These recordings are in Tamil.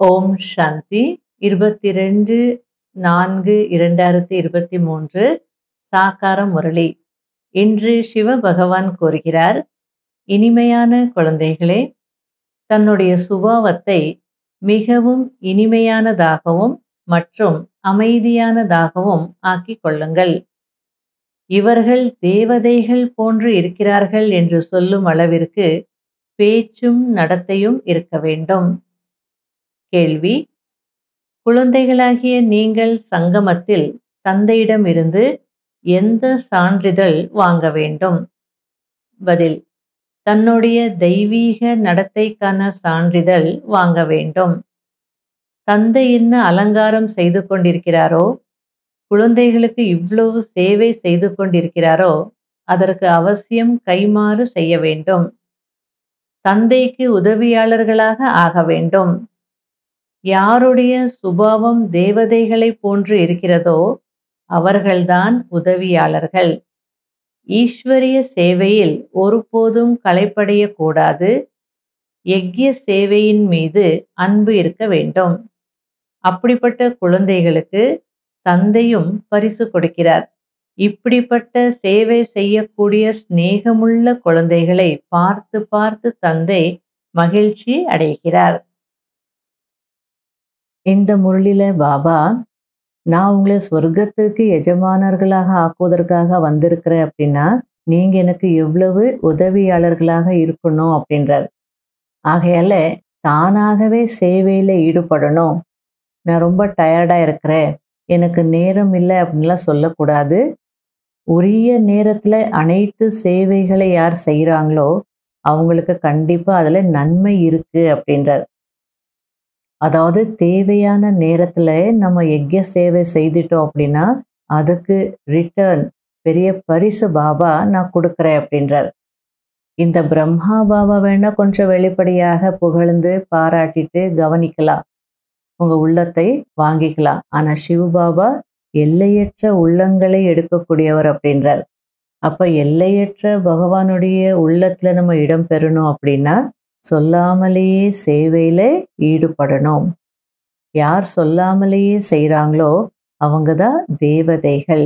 ஓம் சாந்தி இருபத்தி ரெண்டு நான்கு இரண்டாயிரத்தி இருபத்தி மூன்று சாக்கார முரளி இன்று சிவ பகவான் கூறுகிறார் இனிமையான குழந்தைகளே தன்னுடைய சுபாவத்தை மிகவும் இனிமையானதாகவும் மற்றும் அமைதியானதாகவும் ஆக்கிக் கொள்ளுங்கள் இவர்கள் தேவதைகள் போன்று இருக்கிறார்கள் என்று சொல்லும் அளவிற்கு பேச்சும் நடத்தையும் இருக்க வேண்டும் கேள்வி குழந்தைகளாகிய நீங்கள் சங்கமத்தில் தந்தையிடமிருந்து எந்த சான்றிதழ் வாங்க வேண்டும் பதில் தன்னுடைய தெய்வீக நடத்தைக்கான சான்றிதழ் வாங்க வேண்டும் தந்தை என்ன அலங்காரம் செய்து கொண்டிருக்கிறாரோ குழந்தைகளுக்கு இவ்வளவு சேவை செய்து கொண்டிருக்கிறாரோ அதற்கு அவசியம் கைமாறு செய்ய வேண்டும் தந்தைக்கு உதவியாளர்களாக ஆக வேண்டும் யாருடைய சுபாவம் தேவதைகளை போன்று இருக்கிறதோ அவர்கள்தான் உதவியாளர்கள் ஈஸ்வரிய சேவையில் ஒருபோதும் களைப்படையக்கூடாது யக்ய சேவையின் மீது அன்பு இருக்க வேண்டும் அப்படிப்பட்ட குழந்தைகளுக்கு தந்தையும் பரிசு கொடுக்கிறார் இப்படிப்பட்ட சேவை செய்யக்கூடிய சிநேகமுள்ள குழந்தைகளை பார்த்து பார்த்து தந்தை மகிழ்ச்சி அடைகிறார் இந்த முரளில பாபா நான் உங்களை சொர்க்கத்துக்கு எஜமானர்களாக ஆக்குவதற்காக வந்திருக்கிறேன் அப்படின்னா நீங்க எனக்கு எவ்வளவு உதவியாளர்களாக இருக்கணும் அப்படின்றார் ஆகையால தானாகவே சேவையில ஈடுபடணும் நான் ரொம்ப டயர்டா இருக்கிறேன் எனக்கு நேரம் இல்லை அப்படின்லாம் சொல்லக்கூடாது உரிய நேரத்துல அனைத்து சேவைகளை யார் செய்கிறாங்களோ அவங்களுக்கு கண்டிப்பா அதுல நன்மை இருக்கு அப்படின்றார் அதாவது தேவையான நேரத்துல நம்ம யஜ்ய சேவை செய்துட்டோம் அப்படின்னா அதுக்கு ரிட்டர்ன் பெரிய பரிசு பாபா நான் கொடுக்குறேன் அப்படின்றார் இந்த பிரம்மா பாபா வேணா கொஞ்சம் வெளிப்படையாக புகழ்ந்து பாராட்டிட்டு கவனிக்கலாம் உங்க உள்ளத்தை வாங்கிக்கலாம் ஆனா சிவபாபா எல்லையற்ற உள்ளங்களை எடுக்கக்கூடியவர் அப்படின்றார் அப்ப எல்லையற்ற பகவானுடைய உள்ளத்துல நம்ம இடம் பெறணும் அப்படின்னா சொல்லாமலேயே சேவையில ஈடுபடணும் யார் சொல்லாமலேயே செய்கிறாங்களோ அவங்க தான் தேவதைகள்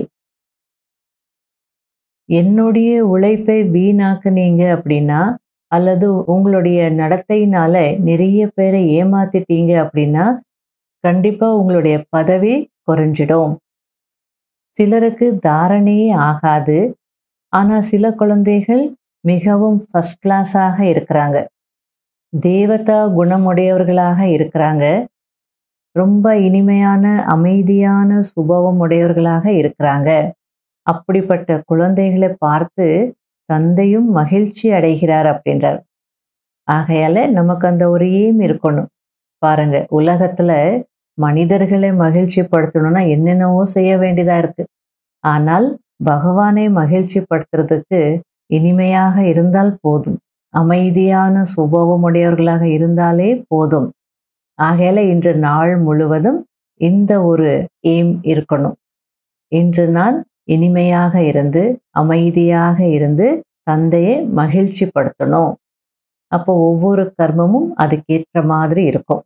என்னுடைய உழைப்பை வீணாக்குனீங்க அப்படின்னா அல்லது உங்களுடைய நடத்தையினால நிறைய பேரை ஏமாத்திட்டீங்க அப்படின்னா கண்டிப்பா உங்களுடைய பதவி குறைஞ்சிடும் சிலருக்கு தாரணையே ஆகாது ஆனா சில குழந்தைகள் மிகவும் ஃபர்ஸ்ட் கிளாஸாக இருக்கிறாங்க தேவதா குணமுடையவர்களாக இருக்கிறாங்க ரொம்ப இனிமையான அமைதியான சுபவம் உடையவர்களாக இருக்கிறாங்க அப்படிப்பட்ட குழந்தைகளை பார்த்து தந்தையும் மகிழ்ச்சி அடைகிறார் அப்படின்றார் ஆகையால நமக்கு அந்த ஒரு ஏம் இருக்கணும் பாருங்க உலகத்துல மனிதர்களை மகிழ்ச்சி படுத்தணும்னா என்னென்னவோ செய்ய வேண்டியதா இருக்கு ஆனால் பகவானை மகிழ்ச்சி படுத்துறதுக்கு இனிமையாக இருந்தால் போதும் அமைதியான சுபாவமுடையவர்களாக இருந்தாலே போதும் ஆகையால இன்று நாள் முழுவதும் இந்த ஒரு எய்ம் இருக்கணும் இன்று நான் இனிமையாக இருந்து அமைதியாக இருந்து தந்தையை மகிழ்ச்சி படுத்தணும் அப்போ ஒவ்வொரு கர்மமும் அதுக்கேற்ற மாதிரி இருக்கும்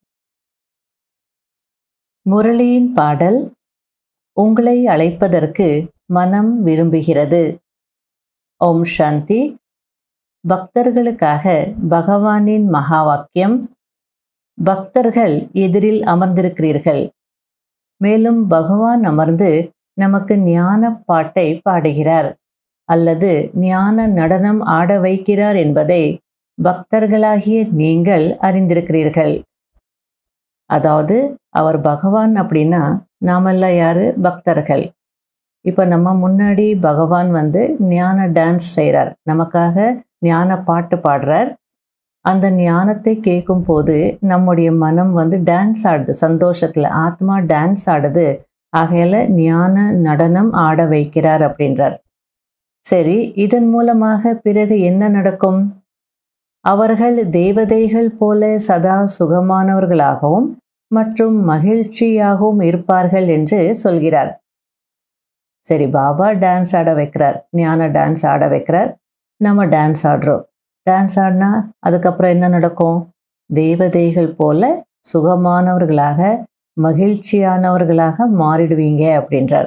முரளியின் பாடல் உங்களை அழைப்பதற்கு மனம் விரும்புகிறது ஓம் சாந்தி பக்தர்களுக்காக பகவானின் மகா வாக்கியம் பக்தர்கள் எதிரில் அமர்ந்திருக்கிறீர்கள் மேலும் பகவான் அமர்ந்து நமக்கு ஞான பாட்டை பாடுகிறார் அல்லது ஞான நடனம் ஆட வைக்கிறார் என்பதை பக்தர்களாகிய நீங்கள் அறிந்திருக்கிறீர்கள் அதாவது அவர் பகவான் அப்படின்னா நாமெல்லாம் யாரு பக்தர்கள் இப்போ நம்ம முன்னாடி பகவான் வந்து ஞான டான்ஸ் செய்கிறார் நமக்காக ஞான பாட்டு பாடுறார் அந்த ஞானத்தை கேட்கும் போது நம்முடைய மனம் வந்து டான்ஸ் ஆடுது சந்தோஷத்தில் ஆத்மா டான்ஸ் ஆடுது ஆகையில ஞான நடனம் ஆட வைக்கிறார் அப்படின்றார் சரி இதன் மூலமாக பிறகு என்ன நடக்கும் அவர்கள் தேவதைகள் போல சதா சுகமானவர்களாகவும் மற்றும் மகிழ்ச்சியாகவும் இருப்பார்கள் என்று சொல்கிறார் சரி பாபா டான்ஸ் ஆட வைக்கிறார் ஞான டான்ஸ் ஆட வைக்கிறார் நம்ம டான்ஸ் ஆடுறோம் டான்ஸ் ஆடினா அதுக்கப்புறம் என்ன நடக்கும் தேவதைகள் போல சுகமானவர்களாக மகிழ்ச்சியானவர்களாக மாறிடுவீங்க அப்படின்றார்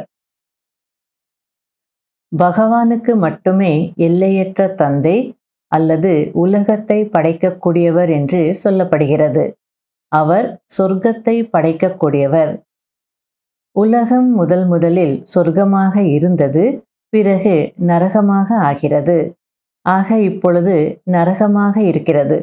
பகவானுக்கு மட்டுமே எல்லையற்ற தந்தை அல்லது உலகத்தை படைக்கக்கூடியவர் என்று சொல்லப்படுகிறது அவர் சொர்க்கத்தை படைக்கக்கூடியவர் உலகம் முதல் முதலில் சொர்க்கமாக இருந்தது பிறகு நரகமாக ஆகிறது ஆக இப்பொழுது நரகமாக இருக்கிறது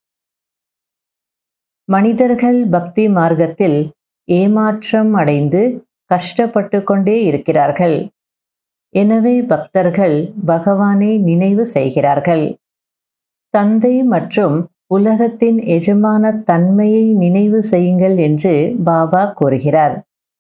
மனிதர்கள் பக்தி மார்க்கத்தில் ஏமாற்றம் அடைந்து கஷ்டப்பட்டு கொண்டே இருக்கிறார்கள் எனவே பக்தர்கள் பகவானை நினைவு செய்கிறார்கள் தந்தை மற்றும் உலகத்தின் எஜமான தன்மையை நினைவு செய்யுங்கள் என்று பாபா கூறுகிறார்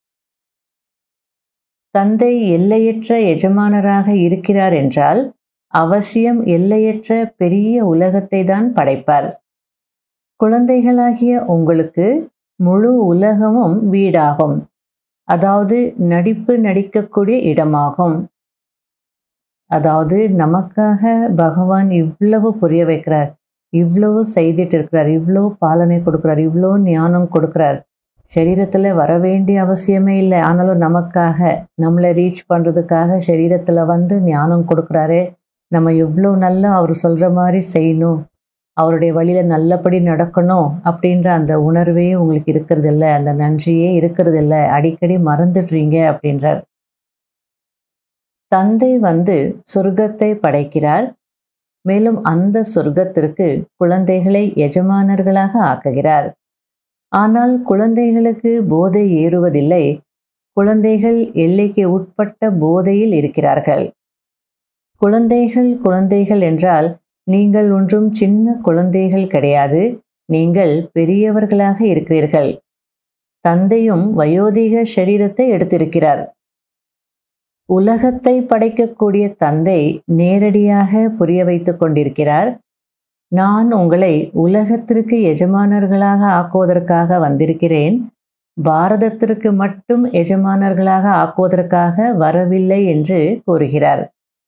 தந்தை எல்லையற்ற எஜமானராக இருக்கிறார் என்றால் அவசியம் எல்லையற்ற பெரிய உலகத்தை தான் படைப்பார் குழந்தைகளாகிய உங்களுக்கு முழு உலகமும் வீடாகும் அதாவது நடிப்பு நடிக்கக்கூடிய இடமாகும் அதாவது நமக்காக பகவான் இவ்வளவு புரிய வைக்கிறார் இவ்வளவு செய்துட்டு இருக்கிறார் இவ்வளோ பாலனை கொடுக்குறார் இவ்வளோ ஞானம் கொடுக்குறார் சரீரத்தில் வர வேண்டிய அவசியமே இல்லை ஆனாலும் நமக்காக நம்மளை ரீச் பண்ணுறதுக்காக சரீரத்தில் வந்து ஞானம் கொடுக்குறாரே நம்ம எவ்வளோ நல்லா அவர் சொல்கிற மாதிரி செய்யணும் அவருடைய வழியில் நல்லபடி நடக்கணும் அப்படின்ற அந்த உணர்வே உங்களுக்கு இருக்கிறது இல்லை அந்த நன்றியே இருக்கிறது இல்லை அடிக்கடி மறந்துடுறீங்க அப்படின்றார் தந்தை வந்து சொர்க்கத்தை படைக்கிறார் மேலும் அந்த சொர்க்கத்திற்கு குழந்தைகளை எஜமானர்களாக ஆக்குகிறார் ஆனால் குழந்தைகளுக்கு போதை ஏறுவதில்லை குழந்தைகள் எல்லைக்கு உட்பட்ட போதையில் இருக்கிறார்கள் குழந்தைகள் குழந்தைகள் என்றால் நீங்கள் ஒன்றும் சின்ன குழந்தைகள் கிடையாது நீங்கள் பெரியவர்களாக இருக்கிறீர்கள் தந்தையும் வயோதிக சரீரத்தை எடுத்திருக்கிறார் உலகத்தை படைக்கக்கூடிய தந்தை நேரடியாக புரிய வைத்துக் கொண்டிருக்கிறார் நான் உங்களை உலகத்திற்கு எஜமானர்களாக ஆக்குவதற்காக வந்திருக்கிறேன் பாரதத்திற்கு மட்டும் எஜமானர்களாக ஆக்குவதற்காக வரவில்லை என்று கூறுகிறார்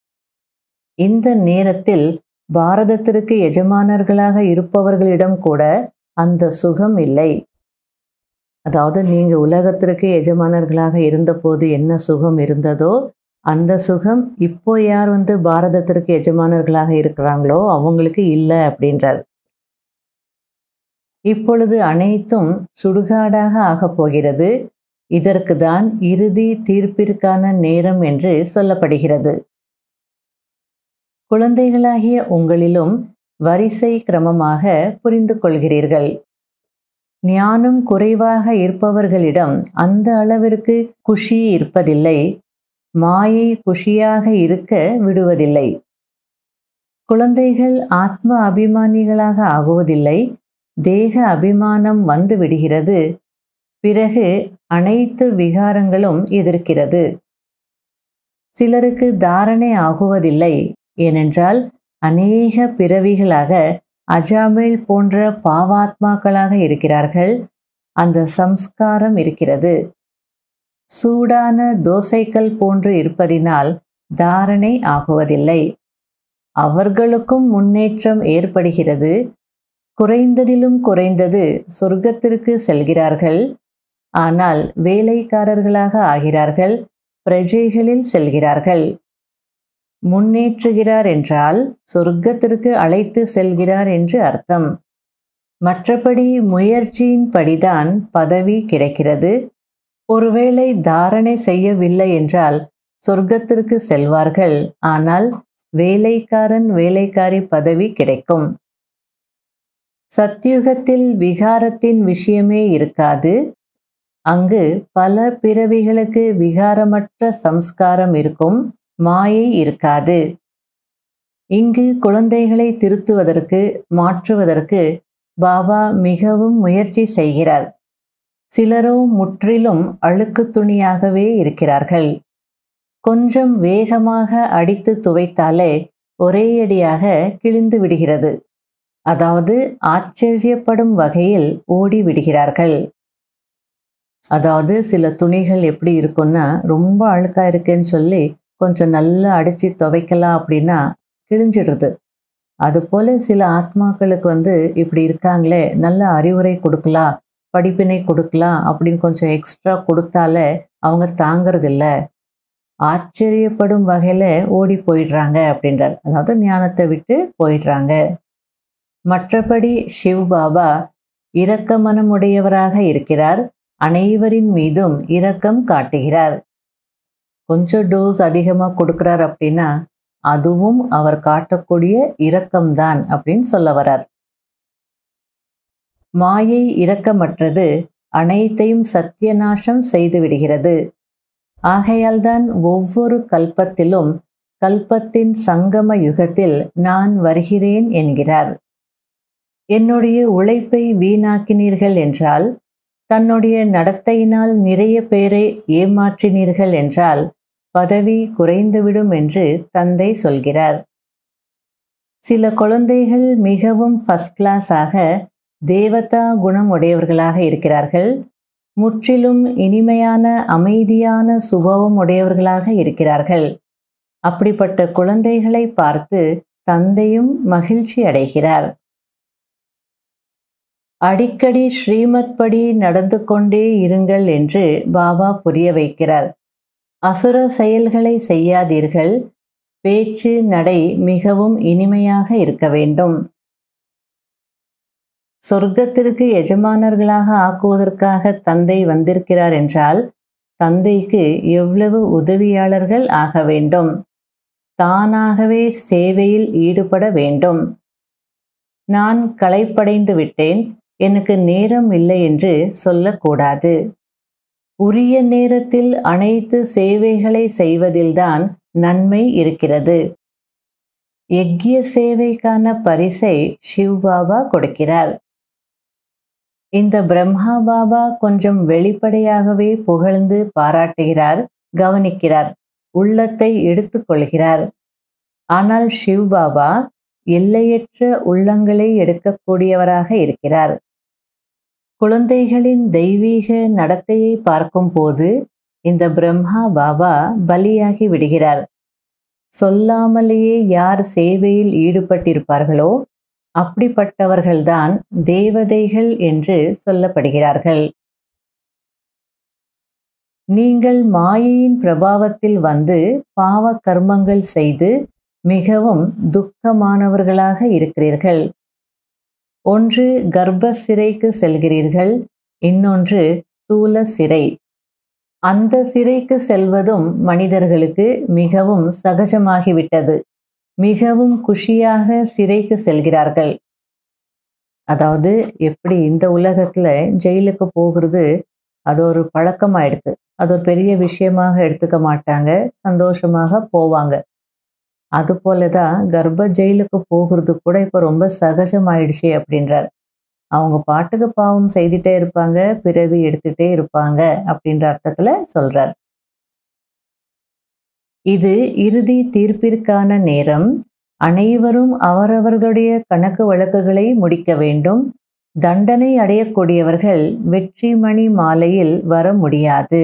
இந்த நேரத்தில் பாரதத்திற்கு எஜமானர்களாக இருப்பவர்களிடம் கூட அந்த சுகம் இல்லை அதாவது நீங்க உலகத்திற்கு எஜமானர்களாக இருந்தபோது என்ன சுகம் இருந்ததோ அந்த சுகம் இப்போ யார் வந்து பாரதத்திற்கு எஜமானர்களாக இருக்கிறாங்களோ அவங்களுக்கு இல்லை அப்படின்றார் இப்பொழுது அனைத்தும் சுடுகாடாக ஆகப் போகிறது இதற்கு தான் இறுதி தீர்ப்பிற்கான நேரம் என்று சொல்லப்படுகிறது குழந்தைகளாகிய உங்களிலும் வரிசை கிரமமாக புரிந்து கொள்கிறீர்கள் ஞானம் குறைவாக இருப்பவர்களிடம் அந்த அளவிற்கு குஷி இருப்பதில்லை மாயை குஷியாக இருக்க விடுவதில்லை குழந்தைகள் ஆத்ம அபிமானிகளாக ஆகுவதில்லை தேக அபிமானம் வந்து விடுகிறது பிறகு அனைத்து விகாரங்களும் எதிர்க்கிறது சிலருக்கு தாரணை ஆகுவதில்லை ஏனென்றால் அநேக பிறவிகளாக அஜாமில் போன்ற பாவாத்மாக்களாக இருக்கிறார்கள் அந்த சம்ஸ்காரம் இருக்கிறது சூடான தோசைக்கல் போன்று இருப்பதினால் தாரணை ஆகுவதில்லை அவர்களுக்கும் முன்னேற்றம் ஏற்படுகிறது குறைந்ததிலும் குறைந்தது சொர்க்கத்திற்கு செல்கிறார்கள் ஆனால் வேலைக்காரர்களாக ஆகிறார்கள் பிரஜைகளில் செல்கிறார்கள் முன்னேற்றுகிறார் என்றால் சொர்க்கத்திற்கு அழைத்து செல்கிறார் என்று அர்த்தம் மற்றபடி முயற்சியின் படிதான் பதவி கிடைக்கிறது ஒருவேளை தாரணை செய்யவில்லை என்றால் சொர்க்கத்திற்கு செல்வார்கள் ஆனால் வேலைக்காரன் வேலைக்காரி பதவி கிடைக்கும் சத்யுகத்தில் விகாரத்தின் விஷயமே இருக்காது அங்கு பல பிறவிகளுக்கு விகாரமற்ற சம்ஸ்காரம் இருக்கும் மாயை இருக்காது இங்கு குழந்தைகளை திருத்துவதற்கு மாற்றுவதற்கு பாபா மிகவும் முயற்சி செய்கிறார் சிலரோ முற்றிலும் அழுக்கு துணியாகவே இருக்கிறார்கள் கொஞ்சம் வேகமாக அடித்து துவைத்தாலே ஒரேயடியாக கிழிந்து விடுகிறது அதாவது ஆச்சரியப்படும் வகையில் ஓடி விடுகிறார்கள் அதாவது சில துணிகள் எப்படி இருக்கும்னா ரொம்ப அழுக்கா இருக்குன்னு சொல்லி கொஞ்சம் நல்லா அடித்து துவைக்கலாம் அப்படின்னா கிழிஞ்சிடுறது அதுபோல சில ஆத்மாக்களுக்கு வந்து இப்படி இருக்காங்களே நல்ல அறிவுரை கொடுக்கலாம் படிப்பினை கொடுக்கலாம் அப்படின்னு கொஞ்சம் எக்ஸ்ட்ரா கொடுத்தாலே அவங்க தாங்கிறதில்ல ஆச்சரியப்படும் வகையில் ஓடி போயிடுறாங்க அப்படின்றார் அதாவது ஞானத்தை விட்டு போயிடுறாங்க மற்றபடி சிவ் பாபா இரக்க மனமுடையவராக இருக்கிறார் அனைவரின் மீதும் இரக்கம் காட்டுகிறார் கொஞ்சம் டோஸ் அதிகமாக கொடுக்குறார் அப்படின்னா அதுவும் அவர் காட்டக்கூடிய இரக்கம்தான் அப்படின்னு சொல்ல வரார் மாயை இரக்கமற்றது அனைத்தையும் சத்தியநாசம் செய்து விடுகிறது ஆகையால்தான் ஒவ்வொரு கல்பத்திலும் கல்பத்தின் சங்கம யுகத்தில் நான் வருகிறேன் என்கிறார் என்னுடைய உழைப்பை வீணாக்கினீர்கள் என்றால் தன்னுடைய நடத்தையினால் நிறைய பேரை ஏமாற்றினீர்கள் என்றால் பதவி குறைந்துவிடும் என்று தந்தை சொல்கிறார் சில குழந்தைகள் மிகவும் ஃபஸ்ட் கிளாஸாக தேவதா குணம் உடையவர்களாக இருக்கிறார்கள் முற்றிலும் இனிமையான அமைதியான சுபாவம் உடையவர்களாக இருக்கிறார்கள் அப்படிப்பட்ட குழந்தைகளை பார்த்து தந்தையும் மகிழ்ச்சி அடைகிறார் அடிக்கடி ஸ்ரீமத் படி நடந்து கொண்டே இருங்கள் என்று பாபா புரிய வைக்கிறார் அசுர செயல்களை செய்யாதீர்கள் பேச்சு நடை மிகவும் இனிமையாக இருக்க வேண்டும் சொர்க்கத்திற்கு எஜமானர்களாக ஆக்குவதற்காக தந்தை வந்திருக்கிறார் என்றால் தந்தைக்கு எவ்வளவு உதவியாளர்கள் ஆக வேண்டும் தானாகவே சேவையில் ஈடுபட வேண்டும் நான் களைப்படைந்து விட்டேன் எனக்கு நேரம் இல்லை என்று சொல்லக்கூடாது உரிய நேரத்தில் அனைத்து சேவைகளை செய்வதில்தான் நன்மை இருக்கிறது யக்ய சேவைக்கான பரிசை சிவ் பாபா கொடுக்கிறார் இந்த பிரம்மா பாபா கொஞ்சம் வெளிப்படையாகவே புகழ்ந்து பாராட்டுகிறார் கவனிக்கிறார் உள்ளத்தை எடுத்துக்கொள்கிறார் ஆனால் சிவ் பாபா எல்லையற்ற உள்ளங்களை எடுக்கக்கூடியவராக இருக்கிறார் குழந்தைகளின் தெய்வீக நடத்தையை பார்க்கும்போது இந்த பிரம்மா பாபா பலியாகி விடுகிறார் சொல்லாமலேயே யார் சேவையில் ஈடுபட்டிருப்பார்களோ அப்படிப்பட்டவர்கள்தான் தேவதைகள் என்று சொல்லப்படுகிறார்கள் நீங்கள் மாயையின் பிரபாவத்தில் வந்து பாவ கர்மங்கள் செய்து மிகவும் துக்கமானவர்களாக இருக்கிறீர்கள் ஒன்று கர்ப்ப சிறைக்கு செல்கிறீர்கள் இன்னொன்று தூல சிறை அந்த சிறைக்கு செல்வதும் மனிதர்களுக்கு மிகவும் சகஜமாகிவிட்டது மிகவும் குஷியாக சிறைக்கு செல்கிறார்கள் அதாவது எப்படி இந்த உலகத்துல ஜெயிலுக்கு போகிறது அது ஒரு பழக்கமாயிடுது அது ஒரு பெரிய விஷயமாக எடுத்துக்க மாட்டாங்க சந்தோஷமாக போவாங்க அது போலதான் கர்ப்ப ஜெயிலுக்கு போகிறது கூட இப்போ ரொம்ப சகஜமாயிடுச்சு அப்படின்றார் அவங்க பாட்டுக்கு பாவம் செய்துட்டே இருப்பாங்க பிறவி எடுத்துட்டே இருப்பாங்க அப்படின்ற அர்த்தத்துல சொல்றார் இது இறுதி தீர்ப்பிற்கான நேரம் அனைவரும் அவரவர்களுடைய கணக்கு வழக்குகளை முடிக்க வேண்டும் தண்டனை அடையக்கூடியவர்கள் வெற்றி மணி மாலையில் வர முடியாது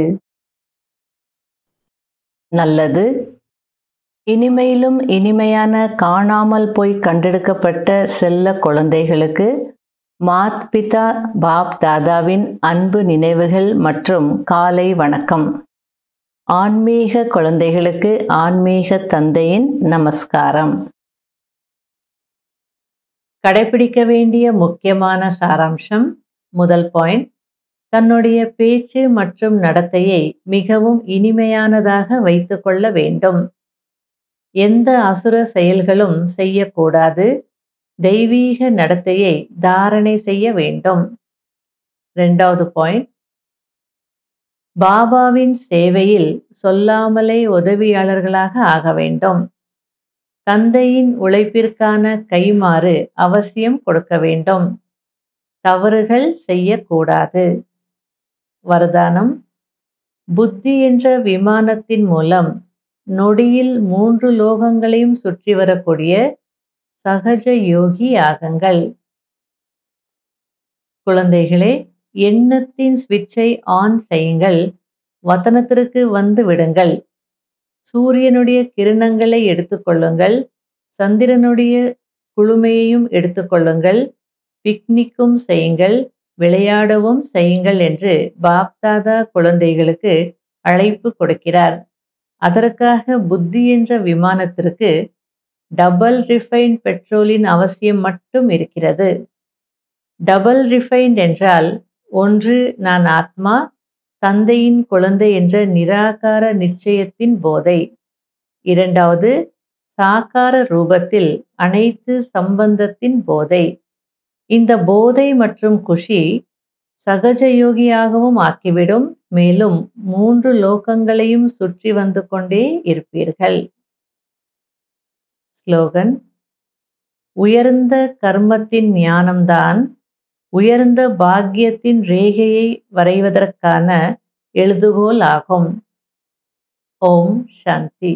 நல்லது இனிமையிலும் இனிமையான காணாமல் போய் கண்டெடுக்கப்பட்ட செல்ல குழந்தைகளுக்கு மாத் பிதா பாப் தாதாவின் அன்பு நினைவுகள் மற்றும் காலை வணக்கம் ஆன்மீக குழந்தைகளுக்கு ஆன்மீக தந்தையின் நமஸ்காரம் கடைபிடிக்க வேண்டிய முக்கியமான சாராம்சம் முதல் பாயிண்ட் தன்னுடைய பேச்சு மற்றும் நடத்தையை மிகவும் இனிமையானதாக வைத்துக்கொள்ள வேண்டும் எந்த அசுர செயல்களும் செய்யக்கூடாது தெய்வீக நடத்தையை தாரணை செய்ய வேண்டும் ரெண்டாவது பாயிண்ட் பாபாவின் சேவையில் சொல்லாமலே உதவியாளர்களாக ஆக வேண்டும் தந்தையின் உழைப்பிற்கான கைமாறு அவசியம் கொடுக்க வேண்டும் தவறுகள் செய்யக்கூடாது வரதானம் புத்தி என்ற விமானத்தின் மூலம் நொடியில் மூன்று லோகங்களையும் சுற்றி வரக்கூடிய சகஜ யோகி ஆகுங்கள் குழந்தைகளே எண்ணத்தின் ஸ்விட்சை ஆன் செய்யுங்கள் வத்தனத்திற்கு வந்து விடுங்கள் சூரியனுடைய கிரணங்களை எடுத்துக்கொள்ளுங்கள் சந்திரனுடைய குளுமையையும் எடுத்துக்கொள்ளுங்கள் பிக்னிக்கும் செய்யுங்கள் விளையாடவும் செய்யுங்கள் என்று பாப்தாதா குழந்தைகளுக்கு அழைப்பு கொடுக்கிறார் அதற்காக புத்தி என்ற விமானத்திற்கு டபுள் ரிஃபைன்ட் பெட்ரோலின் அவசியம் மட்டும் இருக்கிறது டபுள் ரிஃபைன்ட் என்றால் ஒன்று நான் ஆத்மா தந்தையின் குழந்தை என்ற நிராகார நிச்சயத்தின் போதை இரண்டாவது சாக்கார ரூபத்தில் அனைத்து சம்பந்தத்தின் போதை இந்த போதை மற்றும் குஷி சகஜயோகியாகவும் ஆக்கிவிடும் மேலும் மூன்று லோகங்களையும் சுற்றி வந்து கொண்டே இருப்பீர்கள் ஸ்லோகன் உயர்ந்த கர்மத்தின் ஞானம்தான் உயர்ந்த பாக்கியத்தின் ரேகையை வரைவதற்கான எழுதுகோல் ஆகும் ஓம் சாந்தி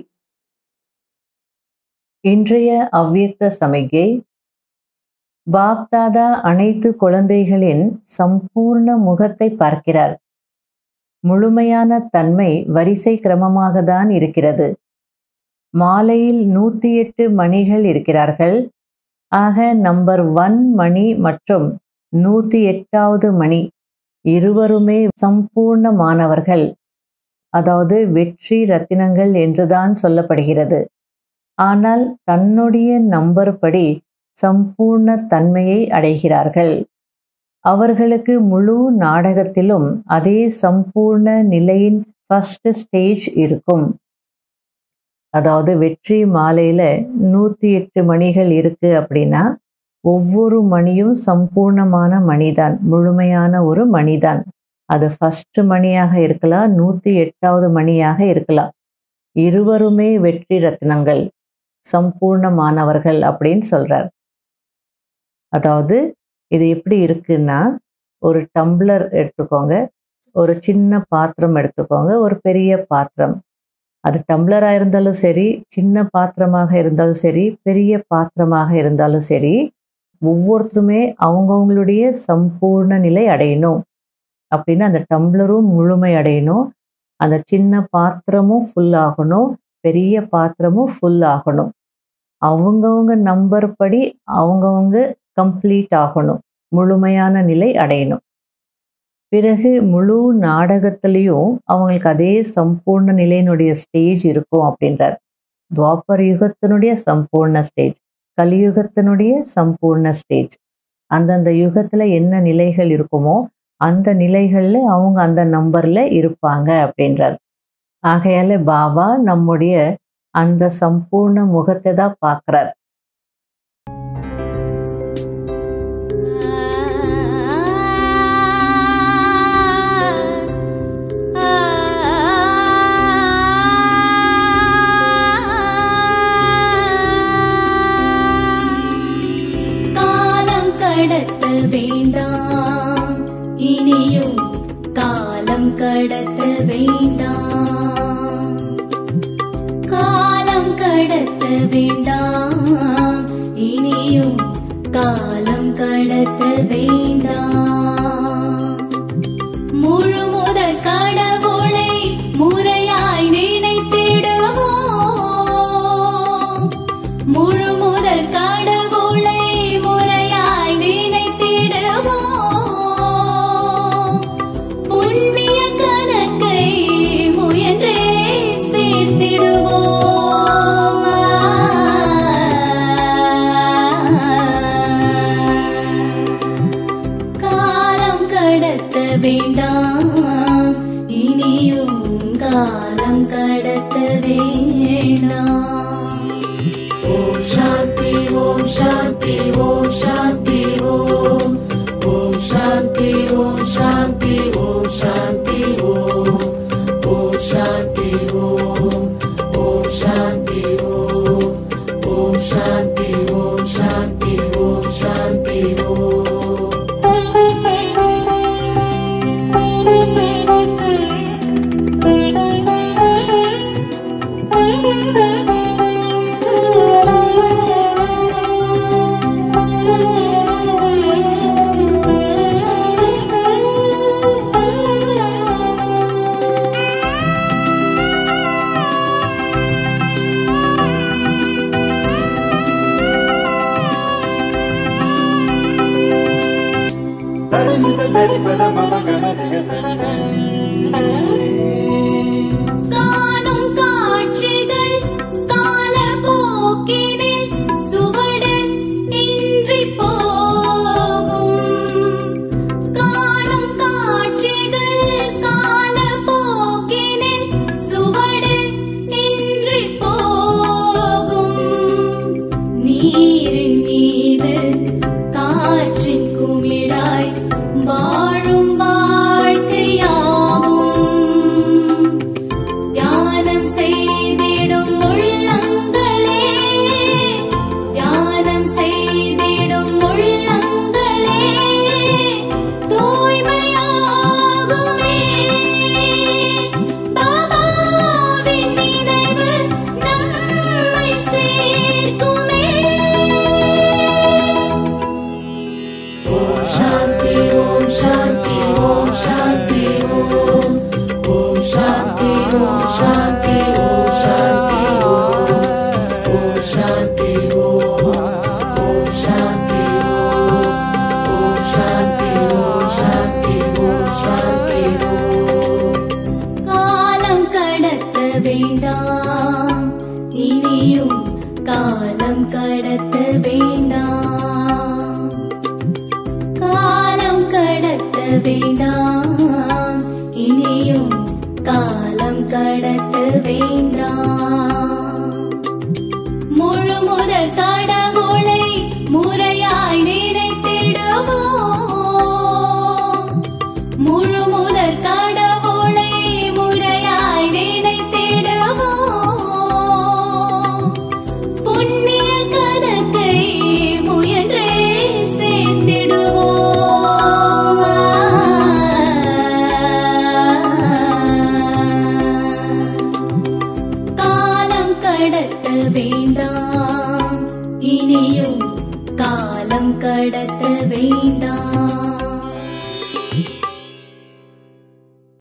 இன்றைய அவ்வியக்த சமிகை பாப்தாதா அனைத்து குழந்தைகளின் சம்பூர்ண முகத்தை பார்க்கிறார் முழுமையான தன்மை வரிசை கிரமமாக தான் இருக்கிறது மாலையில் நூற்றி எட்டு மணிகள் இருக்கிறார்கள் ஆக நம்பர் ஒன் மணி மற்றும் நூற்றி எட்டாவது மணி இருவருமே சம்பூர்ணமானவர்கள் அதாவது வெற்றி ரத்தினங்கள் என்றுதான் சொல்லப்படுகிறது ஆனால் தன்னுடைய நம்பர் படி சம்பூர்ண தன்மையை அடைகிறார்கள் அவர்களுக்கு முழு நாடகத்திலும் அதே சம்பூர்ண நிலையின் ஃபர்ஸ்ட் ஸ்டேஜ் இருக்கும் அதாவது வெற்றி மாலையில நூத்தி எட்டு மணிகள் இருக்கு அப்படின்னா ஒவ்வொரு மணியும் சம்பூர்ணமான மணிதான் முழுமையான ஒரு மணிதான் அது ஃபர்ஸ்ட் மணியாக இருக்கலாம் நூத்தி எட்டாவது மணியாக இருக்கலாம் இருவருமே வெற்றி ரத்னங்கள் சம்பூர்ணமானவர்கள் அப்படின்னு சொல்றார் அதாவது இது எப்படி இருக்குன்னா ஒரு டம்ளர் எடுத்துக்கோங்க ஒரு சின்ன பாத்திரம் எடுத்துக்கோங்க ஒரு பெரிய பாத்திரம் அது டம்ளராக இருந்தாலும் சரி சின்ன பாத்திரமாக இருந்தாலும் சரி பெரிய பாத்திரமாக இருந்தாலும் சரி ஒவ்வொருத்தருமே அவங்கவுங்களுடைய சம்பூர்ண நிலை அடையணும் அப்படின்னா அந்த டம்ளரும் முழுமை அடையணும் அந்த சின்ன பாத்திரமும் ஃபுல் ஆகணும் பெரிய பாத்திரமும் ஃபுல் ஆகணும் அவங்கவுங்க நம்பர் படி அவங்கவுங்க கம்ப்ளீட் ஆகணும் முழுமையான நிலை அடையணும் பிறகு முழு நாடகத்திலையும் அவங்களுக்கு அதே சம்பூர்ண நிலையினுடைய ஸ்டேஜ் இருக்கும் அப்படின்றார் துவாபர் யுகத்தினுடைய சம்பூர்ண ஸ்டேஜ் கலியுகத்தினுடைய சம்பூர்ண ஸ்டேஜ் அந்தந்த யுகத்துல என்ன நிலைகள் இருக்குமோ அந்த நிலைகள்ல அவங்க அந்த நம்பர்ல இருப்பாங்க அப்படின்றார் ஆகையால பாபா நம்முடைய அந்த சம்பூர்ண முகத்தை தான் பார்க்கிறார் காலம் கடத்த வேண்டாம் இனியும் காலம் கடத்த வேண்டாம் காலம் கடத்த வேண்டாம் இனியும் காலம் கடத்த வேண்டாம் முழு முதற் கடவுளை முறையாய் நினைத்திடுவோம் முழு முதற் கடவுளை முறையாய் நினைத்திடுவோம் புண்ணிய கணக்கை முயன்றே சேர்த்திடுவோம் காலம் கடத்த வேண்டாம் இனியும் காலம் கடத்த வேண்டாம் ஓம் சாந்தி ஓம் சாந்தி ஓம் சாந்தி ஓம் ஓம் சாந்தி ஓம் சாந்தி ஓம் சாந்தி ஓம் ஓம் சாந்தி ஓம் ஓம் சாந்தி ஓம் ஓம் சாந்தி ஓம் சாந்தி ஓம் சாந்தி ஓம் காணும் காட்சிகள் காலப்போக்கினில் சுவடு இன்றி போகும் காணும் காட்சிகள் காலப்போக்கினில் சுவடு இன்றி போகும் நீரின் மீது காற்றின் குமிழாய் வாழும் வாழ்க்கையாகும் தியானம் செய்திடும் உள்ளங்களே தியானம் செய்திடும் உள்ளங்களே தூய்மையாகுமே பாபாவின் நினைவு நம்மை சேர்க்குமே ஓம் சாந்தி ஓம் சாந்தி ஓம் சாந்தி ஓம் ஓம் சாந்தி ஓம் சாந்தி ஓம் சாந்தி ஓம் ஓம் சாந்தி ஓம் ஓம் சாந்தி ஓம் ஓம் சாந்தி ஓம் சாந்தி ஓம் சாந்தி ஓம் காலம் கடத்த வேண்டாம் இனியும் காலம் கடத்த வேண்டாம் காலம் கடத்த வேண்டாம் இனியும் காலம் கடத்த வேண்டாம் முழு முதல் கடவுள்